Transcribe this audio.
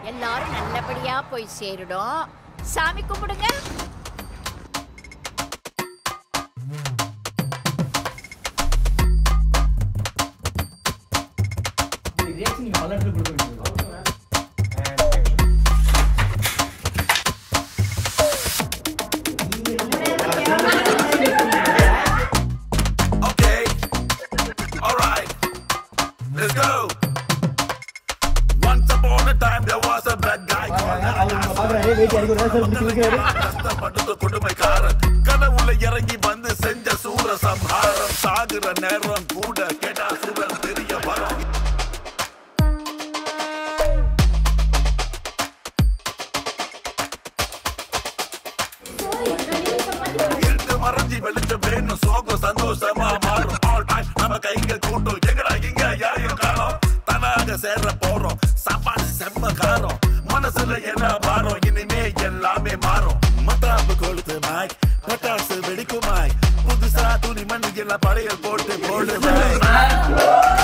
எல்லாரும் நல்லபடியா போய் சேருடும் சாமி கும்பிடுங்க ரியாக்ஷன் நீங்க பல இடத்துல கொடுக்க வேண்டியது Okay. All right. Let's go. Once upon a time there was a bad guy called அவர் உங்களை பாக்குறாரு வேட்டி அடிக்க ஒரு சார் முடிச்சு வைக்கிறாரு கஷ்டப்பட்டது கொடுமைக்காரன் கனவுல இறங்கி வந்து செஞ்ச சூர சம்ஹாரம் சாகுற நேரம் கூட கேட்டா சூரன் தெரிய வரும் இருட்டு மறைஞ்சி வெளிச்சம் வேணும் சோகம் சந்தோஷமா மாறும் ஆல் டைம் நம்ம கைகள் கூட்டும் எங்கடா இங்க யாரையும் காணோம் தனாக சேர போறோம் சாப்பாடு செம்ம காரம் மனசுல என்ன மாறும் இனிமே எல்லாமே மாறும் மத்தாப்பு கொளுத்து மாய் பட்டாசு வெடிக்குமாய் புதுசா துணி மண்ணு எல்லாம் படையல் போட்டு போடுமாய்